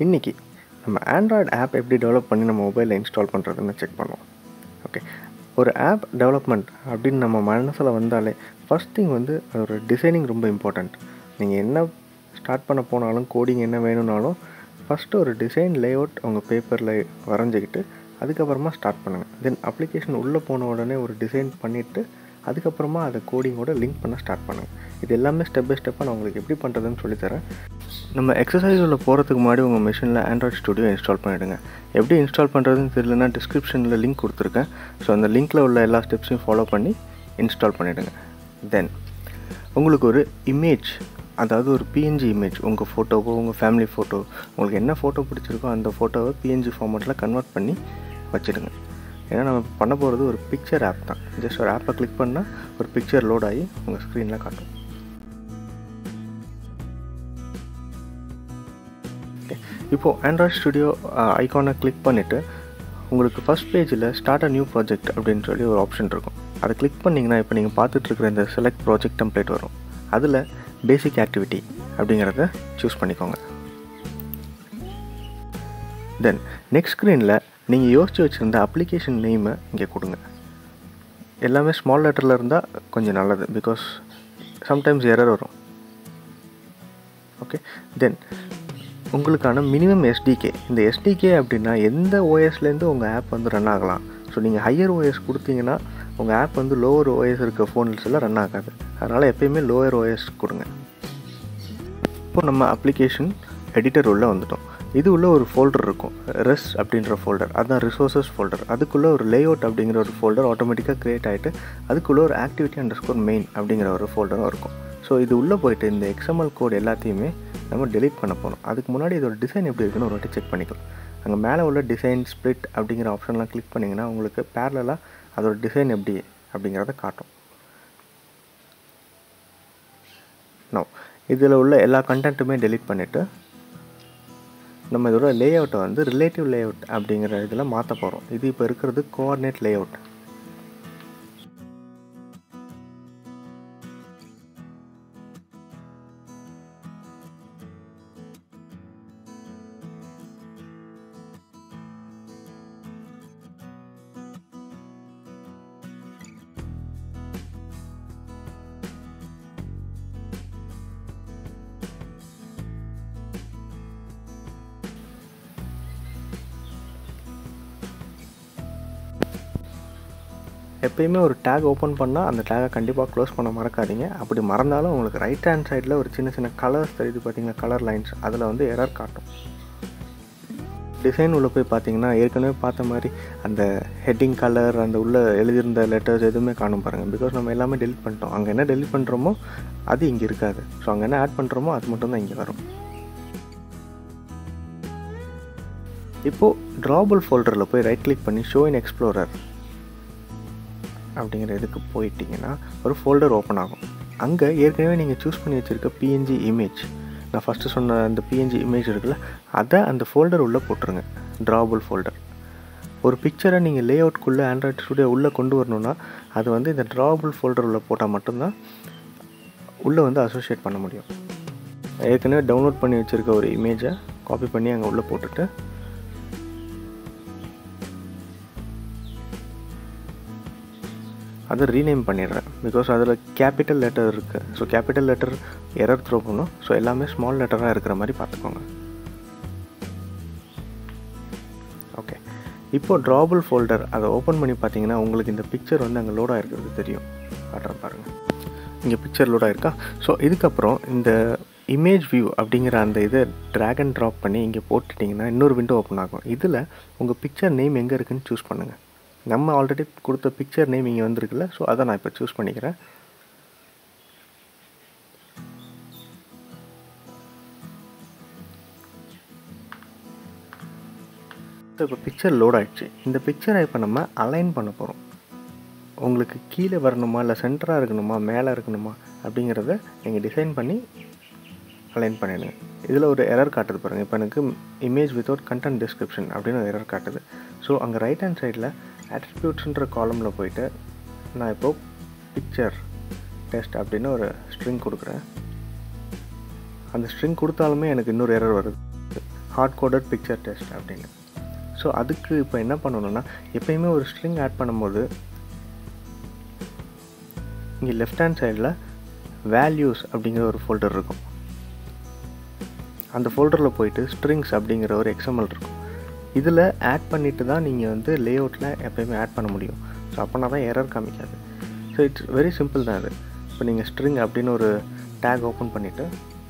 இன்றைக்கி நம்ம Android app எப்படி டெவலப் பண்ணி நம்ம மொபைலில் இன்ஸ்டால் பண்ணுறதுன்னு செக் பண்ணுவோம் ஓகே ஒரு ஆப் டெவலப்மெண்ட் அப்படின்னு நம்ம மனசில் வந்தாலே ஃபஸ்ட் திங் வந்து அதோட டிசைனிங் ரொம்ப இம்பார்ட்டண்ட் நீங்கள் என்ன ஸ்டார்ட் பண்ண போனாலும் கோடிங் என்ன வேணும்னாலும் ஃபஸ்ட்டு ஒரு டிசைன் லேஅவுட் உங்கள் பேப்பரில் வரைஞ்சிக்கிட்டு அதுக்கப்புறமா ஸ்டார்ட் பண்ணுங்கள் தென் அப்ளிகேஷன் உள்ளே போன உடனே ஒரு டிசைன் பண்ணிவிட்டு அதுக்கப்புறமா அதை கோடிங்கோட லிங்க் பண்ண ஸ்டார்ட் பண்ணுங்கள் இது எல்லாமே ஸ்டெப் பை ஸ்டெப்பாக நான் உங்களுக்கு எப்படி பண்ணுறதுன்னு சொல்லித்தரேன் நம்ம எக்ஸசைஸ் உள்ள போகிறதுக்கு முன்னாடி உங்கள் மிஷினில் ஆண்ட்ராய்ட் ஸ்டுடியோ இன்ஸ்டால் பண்ணிவிடுங்க எப்படி இன்ஸ்டால் பண்ணுறதுன்னு தெரியலனா டிஸ்கிரிப்ஷனில் லிங்க் கொடுத்துருக்கேன் ஸோ அந்த லிங்க்கில் உள்ள எல்லா ஸ்டெப்ஸையும் ஃபாலோ பண்ணி இன்ஸ்டால் பண்ணிவிடுங்க தென் உங்களுக்கு ஒரு இமேஜ் அதாவது ஒரு பிஎன்ஜி இமேஜ் உங்கள் ஃபோட்டோவோ உங்கள் ஃபேமிலி ஃபோட்டோ உங்களுக்கு என்ன ஃபோட்டோ பிடிச்சிருக்கோ அந்த ஃபோட்டோவை பிஎன்ஜி ஃபார்மேட்டில் கன்வெர்ட் பண்ணி வச்சுடுங்க ஏன்னா நம்ம பண்ண போகிறது ஒரு பிக்சர் ஆப் தான் ஜஸ்ட் ஒரு ஆப்பை கிளிக் பண்ணால் ஒரு பிக்சர் லோட் ஆகி உங்கள் ஸ்க்ரீனில் காட்டும் ஓகே இப்போது ஆண்ட்ராய்ட் ஸ்டுடியோ ஐக்கானை கிளிக் பண்ணிவிட்டு உங்களுக்கு ஃபஸ்ட் பேஜில் ஸ்டார்ட் அ நியூ ப்ராஜெக்ட் அப்படின்னு சொல்லி ஒரு ஆப்ஷன் இருக்கும் அதை கிளிக் பண்ணிங்கன்னா இப்போ நீங்கள் பார்த்துட்ருக்குற இந்த செலக்ட் ப்ராஜெக்ட் டெம்ப்ளேட் வரும் அதில் பேசிக் ஆக்டிவிட்டி அப்படிங்கிறத சூஸ் பண்ணிக்கோங்க தென் நெக்ஸ்ட் ஸ்க்ரீனில் நீங்கள் யோசித்து வச்சுருந்த அப்ளிகேஷன் நேமை இங்கே கொடுங்க எல்லாமே ஸ்மால் லெட்டரில் இருந்தால் கொஞ்சம் நல்லது பிகாஸ் சம்டைம்ஸ் எரர் வரும் ஓகே தென் உங்களுக்கான மினிமம் எஸ்டிகே இந்த எஸ்டிகே அப்படின்னா எந்த ஓஎஸ்லேருந்து உங்கள் ஆப் வந்து ரன் ஆகலாம் ஸோ நீங்கள் ஹையர் ஓஎஸ் கொடுத்தீங்கன்னா உங்கள் ஆப் வந்து லோவர் ஓஎஸ் இருக்க ஃபோன்ஸ் எல்லாம் ரன் ஆகாது அதனால் எப்பயுமே லோவர் ஓஎஸ் கொடுங்க இப்போ நம்ம அப்ளிகேஷன் எடிட்டர் உள்ளே வந்துட்டோம் இது உள்ள ஒரு ஃபோல்டர் இருக்கும் ரெஸ் அப்படின்ற ஃபோல்டர் அதுதான் ரிசோர்ஸஸ் ஃபோல்டர் அதுக்குள்ளே ஒரு லேஅவுட் அப்படிங்கிற ஒரு ஃபோல்டர் ஆட்டோமேட்டிக்காக க்ரியேட் ஆகிட்டு அதுக்குள்ளே ஒரு ஆக்டிவிட்டி அண்டர் ஸ்கோர் மெயின் அப்படிங்கிற ஒரு ஃபோல்டரும் இருக்கும் ஸோ இது உள்ளே போயிட்டு இந்த எக்ஸ்எம்எல் கோட் எல்லாத்தையுமே நம்ம டெலீட் பண்ண போகிறோம் அதுக்கு முன்னாடி இதோட டிசைன் எப்படி இருக்குன்னு ஒரு வாட்டி செக் பண்ணிக்கலாம் அங்கே மேலே உள்ள டிசைன் ஸ்ப்ளிட் அப்படிங்கிற ஆப்ஷன்லாம் கிளிக் பண்ணிங்கன்னா உங்களுக்கு பேரலாக அதோட டிசைன் எப்படி அப்படிங்கிறத காட்டும் நோ இதில் உள்ள எல்லா கண்டென்ட்டுமே டெலீட் பண்ணிவிட்டு நம்ம இதோட லேஅவுட்டை வந்து ரிலேட்டிவ் லேஅவுட் அப்படிங்கிற இதில் மாற்ற போகிறோம் இது இப்போ இருக்கிறது கோஆர்டினேட் லேஅவுட் எப்பயுமே ஒரு டேக் ஓப்பன் பண்ணால் அந்த டேகை கண்டிப்பாக க்ளோஸ் பண்ண மறக்காதீங்க அப்படி மறந்தாலும் உங்களுக்கு ரைட் ஹேண்ட் சைடில் ஒரு சின்ன சின்ன கலர்ஸ் தெரியுது பார்த்தீங்கன்னா கலர் லைன்ஸ் அதில் வந்து எரர் காட்டும் டிசைன் உள்ளே போய் பார்த்தீங்கன்னா ஏற்கனவே பார்த்த மாதிரி அந்த ஹெட்டிங் கலர் அந்த உள்ளே எழுதியிருந்த லெட்டர்ஸ் எதுவுமே காணும் பாருங்கள் பிகாஸ் நம்ம எல்லாமே டெலிட் பண்ணிட்டோம் அங்கே என்ன டெலிட் பண்ணுறோமோ அது இங்கே இருக்காது ஸோ அங்கே என்ன ஆட் பண்ணுறோமோ அது மட்டும்தான் இங்கே வரும் இப்போது ட்ராபல் ஃபோல்டரில் போய் ரைட் கிளிக் பண்ணி ஷோ இன் எக்ஸ்ப்ளோரர் அப்படிங்கிற இதுக்கு போயிட்டீங்கன்னா ஒரு ஃபோல்டர் ஓப்பன் ஆகும் அங்கே ஏற்கனவே நீங்கள் சூஸ் பண்ணி வச்சுருக்க பிஎன்ஜி இமேஜ் நான் ஃபஸ்ட்டு சொன்ன அந்த பிஎன்ஜி இமேஜ் இருக்குல்ல அதை அந்த ஃபோல்டர் உள்ளே போட்டுருங்க ட்ராபுல் ஃபோல்டர் ஒரு பிக்சரை நீங்கள் லே அவுட்குள்ளே ஆண்ட்ராய்ட் ஸ்டுடியோ உள்ளே கொண்டு வரணுன்னா அது வந்து இந்த ட்ராபுல் ஃபோல்டர் உள்ளே போட்டால் மட்டும்தான் உள்ளே வந்து அசோசியேட் பண்ண முடியும் ஏற்கனவே டவுன்லோட் பண்ணி வச்சுருக்க ஒரு இமேஜை காப்பி பண்ணி அங்கே உள்ளே போட்டுட்டு அதை ரீநேம் பண்ணிடுறேன் பிகாஸ் அதில் கேபிட்டல் லெட்டர் இருக்குது so capital letter error throw பண்ணும் ஸோ எல்லாமே ஸ்மால் லெட்டராக இருக்கிற மாதிரி பார்த்துக்கோங்க ஓகே இப்போது ட்ராபுல் ஃபோல்டர் அதை ஓப்பன் பண்ணி பார்த்தீங்கன்னா உங்களுக்கு இந்த பிக்சர் வந்து அங்கே லோடாக இருக்கிறது தெரியும் காட்டுறேன் பாருங்கள் இங்கே பிக்சர் லோடாக இருக்கா ஸோ இதுக்கப்புறம் இந்த இமேஜ் வியூ அப்படிங்கிற அந்த இதை ட்ராக் அண்ட் ட்ராப் பண்ணி இங்கே போட்டுட்டிங்கன்னா இன்னொரு விண்டோ ஓப்பன் ஆகும் இதில் உங்கள் பிக்சர் நேம் எங்கே இருக்குன்னு சூஸ் பண்ணுங்கள் நம்ம ஆல்ரெடி கொடுத்த பிக்சர் நேம் இங்கே வந்திருக்குல்ல ஸோ அதை நான் இப்போ சூஸ் பண்ணிக்கிறேன் இப்போ பிக்சர் லோட் ஆகிடுச்சு இந்த பிக்சரை இப்போ நம்ம அலைன் பண்ண போகிறோம் உங்களுக்கு கீழே வரணுமா இல்லை சென்டராக இருக்கணுமா மேலே இருக்கணுமா அப்படிங்கிறத நீங்கள் டிசைன் பண்ணி அலைன் பண்ணிடுங்க இதில் ஒரு எரர் காட்டுது பாருங்கள் இப்போ எனக்கு இமேஜ் வித்தவுட் கண்டென்ட் டிஸ்கிரிப்ஷன் அப்படின்னு ஒரு எரர் காட்டுது ஸோ அங்கே ரைட் ஹேண்ட் சைடில் அட்ரிபியூட்ஸ்ன்ற காலமில் போயிட்டு நான் இப்போது பிக்சர் டெஸ்ட் அப்படின்னு ஒரு ஸ்ட்ரிங் கொடுக்குறேன் அந்த ஸ்ட்ரிங் கொடுத்தாலுமே எனக்கு இன்னொரு எரர் வருது ஹார்ட் கோடட் பிக்சர் டெஸ்ட் அப்படின்னு ஸோ அதுக்கு இப்போ என்ன பண்ணணும்னா எப்பயுமே ஒரு ஸ்ட்ரிங் ஆட் பண்ணும்போது இங்கே லெஃப்ட் ஹேண்ட் சைடில் வேல்யூஸ் அப்படிங்கிற ஒரு ஃபோல்டர் இருக்கும் அந்த ஃபோல்டரில் போயிட்டு ஸ்ட்ரிங்ஸ் அப்படிங்கிற ஒரு எக்ஸாம்பிள் இருக்கும் இதில் ஆட் பண்ணிவிட்டு தான் நீங்கள் வந்து லே அவுட்டில் எப்போயுமே ஆட் பண்ண முடியும் ஸோ அப்போனா தான் எரர் காமிக்காது ஸோ இட்ஸ் வெரி சிம்பிள் தான் அது இப்போ நீங்கள் ஸ்ட்ரிங் அப்படின்னு ஒரு டேக் ஓப்பன் பண்ணிவிட்டு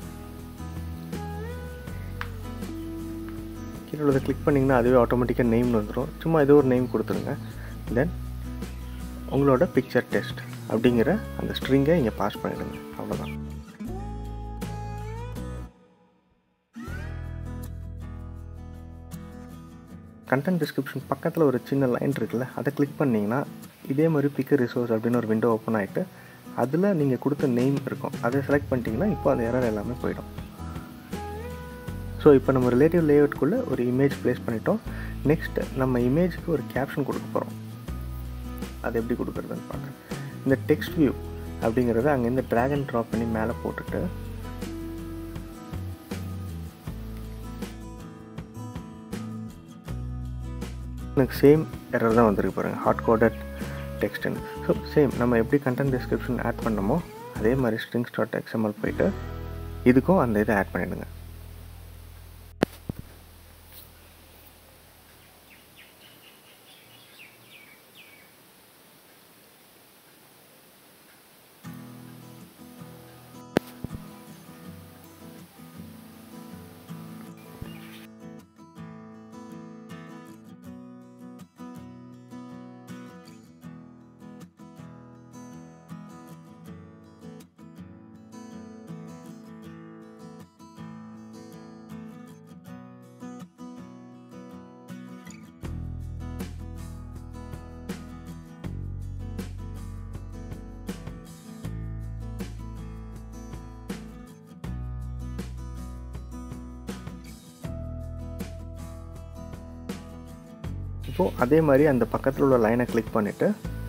கீழே உள்ளதை கிளிக் பண்ணிங்கன்னா அதுவே ஆட்டோமேட்டிக்காக நேம்னு வந்துடும் சும்மா ஏதோ ஒரு நேம் கொடுத்துருங்க தென் உங்களோட பிக்சர் டெஸ்ட் அப்படிங்கிற அந்த ஸ்ட்ரிங்கை இங்கே பாஸ் பண்ணிடுங்க அவ்வளோதான் கண்டென்ட் டிஸ்கிரிப்ஷன் பக்கத்தில் ஒரு சின்ன லைன் இருக்குல்ல அதை கிளிக் பண்ணிங்கன்னா இதே மாதிரி பிக்கர் ரிசோர்ஸ் அப்படின்னு ஒரு விண்டோ ஓப்பன் ஆகிட்டு அதில் நீங்கள் கொடுத்த நேம் இருக்கும் அதை செலக்ட் பண்ணிட்டீங்கன்னா இப்போ அந்த எரர் எல்லாமே போயிடும் ஸோ இப்போ நம்ம ரிலேட்டிவ் லேஅவுட்குள்ளே ஒரு இமேஜ் ப்ளேஸ் பண்ணிட்டோம் நெக்ஸ்ட் நம்ம இமேஜுக்கு ஒரு கேப்ஷன் கொடுக்க போகிறோம் அது எப்படி கொடுக்குறதுன்னு பார்க்குறேன் இந்த டெக்ஸ்ட் வியூ அப்படிங்கிறத அங்கேருந்து ட்ராக் அண்ட் ட்ராப் பண்ணி மேலே போட்டுட்டு எனக்கு சேம் எரர் தான் வந்திருக்கு பாருங்கள் ஹாட் கோடட் டெக்ஸ்ட்டுன்னு ஸோ சேம் நம்ம எப்படி கண்டென்ட் டிஸ்கிரிப்ஷன் ஆட் பண்ணமோ அதே மாதிரி ஸ்ட்ரிங்ஸ் டாட் எக்ஸ்எம்எல் போயிட்டு இதுக்கும் அந்த இதை ஆட் பண்ணிவிடுங்க இப்போது அதே மாதிரி அந்த பக்கத்தில் உள்ள லைனை கிளிக் பண்ணிவிட்டு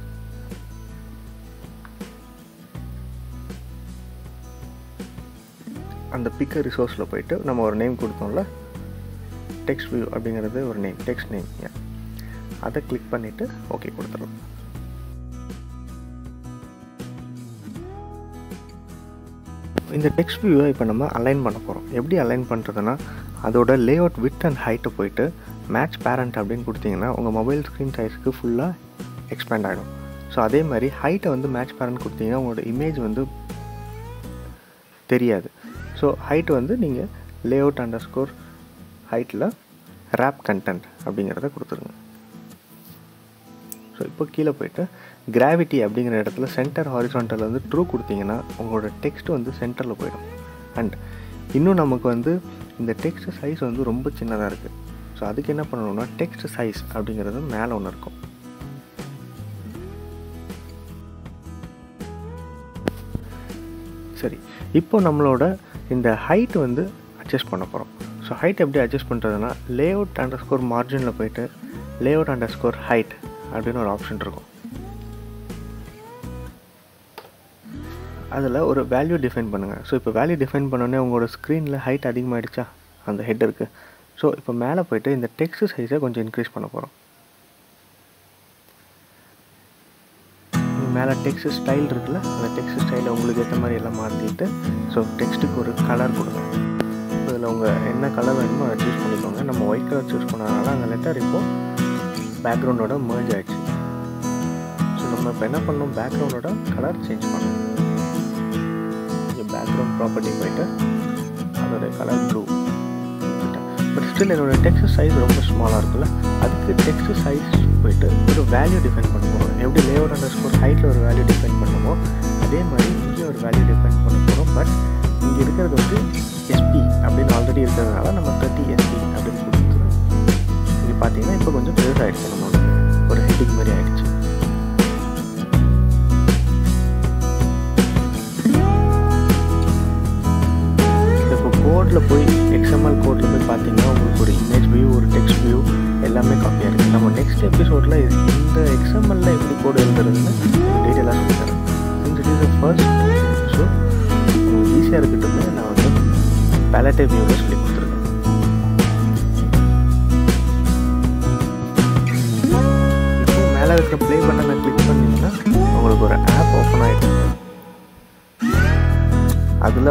அந்த பிக்கர் ரிசோர்ஸில் போயிட்டு நம்ம ஒரு நேம் கொடுத்தோம்ல டெக்ஸ்ட் வியூ அப்படிங்கிறது ஒரு நேம் டெக்ஸ்ட் நேம் அதை கிளிக் பண்ணிவிட்டு ஓகே கொடுத்துடலாம் இந்த டெக்ஸ்ட் வியூவை இப்போ நம்ம அலைன் பண்ண போகிறோம் எப்படி அலைன் பண்ணுறதுன்னா அதோட லே அவுட் வித் அண்ட் ஹைட்டை போயிட்டு மேட்ச் பேரண்ட் அப்படின்னு கொடுத்தீங்கன்னா உங்கள் மொபைல் ஸ்க்ரீன் சைஸ்க்கு ஃபுல்லாக எக்ஸ்பேண்ட் ஆகிடும் ஸோ அதே மாதிரி ஹைட்டை வந்து மேட்ச் பேரண்ட் கொடுத்தீங்கன்னா உங்களோட இமேஜ் வந்து தெரியாது ஸோ ஹைட் வந்து நீங்கள் லே அவுட் அண்டர் ஸ்கோர் ஹைட்டில் ரேப் கண்டென்ட் அப்படிங்கிறத கொடுத்துருங்க ஸோ இப்போ கீழே போயிட்டு கிராவிட்டி அப்படிங்கிற இடத்துல சென்டர் ஹாரிசான்டல் வந்து ட்ரூ கொடுத்தீங்கன்னா உங்களோட டெக்ஸ்ட் வந்து சென்டரில் போயிடும் அண்ட் இன்னும் நமக்கு வந்து இந்த டெக்ஸ்ட் சைஸ் வந்து ரொம்ப சின்னதாக இருக்குது ஸோ அதுக்கு என்ன பண்ணணும்னா டெக்ஸ்ட் சைஸ் அப்படிங்கிறது மேலே ஒன்று இருக்கும் சரி இப்போ நம்மளோட இந்த ஹைட் வந்து அட்ஜஸ்ட் பண்ண போகிறோம் ஸோ ஹைட் எப்படி அட்ஜஸ்ட் பண்ணுறதுனா லே அவுட் அண்டர் ஸ்கோர் மார்ஜினில் போயிட்டு layout underscore height அப்படின்னு ஒரு ஆப்ஷன் இருக்கும் அதில் ஒரு வேல்யூ டிஃபைன் பண்ணுங்கள் ஸோ இப்போ வேல்யூ டிஃபைன் பண்ணோடனே உங்களோட ஸ்க்ரீனில் ஹைட் அதிகமாகிடுச்சா அந்த ஹெட் இருக்குது ஸோ இப்போ மேலே போயிட்டு இந்த டெக்ஸ்ட் சைஸை கொஞ்சம் இன்க்ரீஸ் பண்ண போகிறோம் மேலே டெக்ஸ்ட் ஸ்டைல் இருக்குல்ல அந்த டெக்ஸ்ட் ஸ்டைலை உங்களுக்கு ஏற்ற மாதிரி எல்லாம் மாற்றிட்டு ஸோ டெக்ஸ்ட்டுக்கு ஒரு கலர் கொடுங்க இதில் உங்கள் என்ன கலர் வேணுமோ அதை சூஸ் பண்ணிக்கோங்க நம்ம ஒயிட் கலர் சூஸ் பண்ணதுனால அந்த லெட்டர் இப்போது பேக்ரவுண்டோட merge ஆயிடுச்சு ஸோ நம்ம இப்போ என்ன பண்ணணும் பேக்ரவுண்டோட கலர் சேஞ்ச் பண்ணணும் இங்கே பேக்ரவுண்ட் ப்ராப்பர்ட்டி போயிட்டு அதோட கலர் ப்ளூ பட் ஸ்டில் என்னோடய டெக்ஸ்ட் சைஸ் ரொம்ப ஸ்மாலாக இருக்குல்ல அதுக்கு டெக்ஸ்ட் சைஸ் போயிட்டு ஒரு வேல்யூ டிஃபைன் பண்ண போகிறோம் எப்படி லேஅவுட் அண்டர் ஸ்கோர் ஹைட்டில் ஒரு வேல்யூ டிஃபைன் பண்ணமோ அதே மாதிரி இங்கே ஒரு வேல்யூ டிஃபைன் பண்ண போகிறோம் பட் இங்கே இருக்கிறது வந்து எஸ்பி அப்படின்னு ஆல்ரெடி இருக்கிறதுனால நம்ம தேர்ட்டி எஸ்பி அப்படின்னு கொடுத்துருவோம் இங்கே பார்த்தீங்கன்னா இப்போ கொஞ்சம் பெருசாகிடுச்சு நம்மளோட ஒரு ஹெட்டிங் மாதிரி ஆயிடுச்சு இப்போ கோடில் போய் எக்ஸ்எம்எல் கோடில் போய் பார்த்தீங்கன்னா உங்களுக்கு ஒரு இமேஜ் வியூ ஒரு டெக்ஸ்ட் வியூ எல்லாமே காப்பியாக இருக்குது நம்ம நெக்ஸ்ட் எபிசோடில் இந்த எக்ஸ்எம்எல்ல எப்படி கோடு எழுதுறதுன்னு டீட்டெயிலாக சொல்லித்தரேன் இந்த இட் இஸ் ஃபர்ஸ்ட் ஸோ உங்களுக்கு ஈஸியாக இருக்கட்டும் நான் வந்து பேலட்டே வியூவில் சொல்லி கொடுத்துருக்கேன்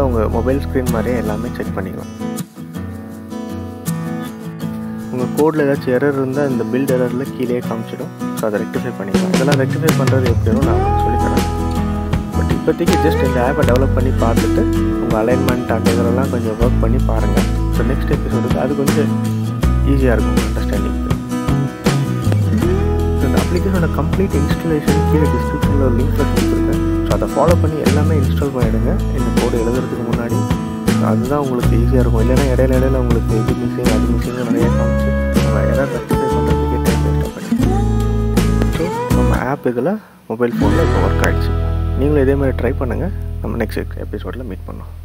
நார்மலாக உங்கள் மொபைல் ஸ்க்ரீன் மாதிரியே எல்லாமே செக் பண்ணிக்கலாம் உங்கள் கோடில் ஏதாச்சும் எரர் இருந்தால் இந்த பில்ட் எரரில் கீழே காமிச்சிடும் ஸோ அதை ரெக்டிஃபை பண்ணிக்கலாம் இதெல்லாம் ரெக்டிஃபை பண்ணுறது எப்படின்னு நான் உங்களுக்கு சொல்லித்தரேன் பட் இப்போதைக்கு ஜஸ்ட் இந்த ஆப்பை டெவலப் பண்ணி பார்த்துட்டு உங்கள் அலைன்மெண்ட் அந்த இதெல்லாம் கொஞ்சம் ஒர்க் பண்ணி பாருங்கள் ஸோ நெக்ஸ்ட் எபிசோடுக்கு அது கொஞ்சம் ஈஸியாக இருக்கும் அண்டர்ஸ்டாண்டிங்க்கு ஸோ இந்த அப்ளிகேஷனோட கம்ப்ளீட் இன்ஸ்டாலேஷன் கீழே டிஸ்கிரிப்ஷனில் ஒரு லிங்க்கில் கொடுத்துருக்கேன் ஸோ அதை ஃபாலோ பண்ணி எல்லாமே இன்ஸ்டால் பண்ணிவிடுங்க இந்த கோடு எழுதுறதுக்கு முன்னாடி அதுதான் உங்களுக்கு ஈஸியாக இருக்கும் இல்லைன்னா இடையில இடையில உங்களுக்கு இது மிஸ்ஸிங் அது மிஸ்ஸிங் நிறைய காமிச்சு நம்ம எதாவது ரெக்டிஃபை பண்ணுறதுக்கே டைம் வேஸ்ட் பண்ணி ஸோ நம்ம ஆப் இதில் மொபைல் ஃபோனில் இப்போ ஒர்க் ஆகிடுச்சு நீங்களும் இதே மாதிரி ட்ரை பண்ணுங்கள் நம்ம நெக்ஸ்ட் எபிசோடில் மீட் பண்ணோம்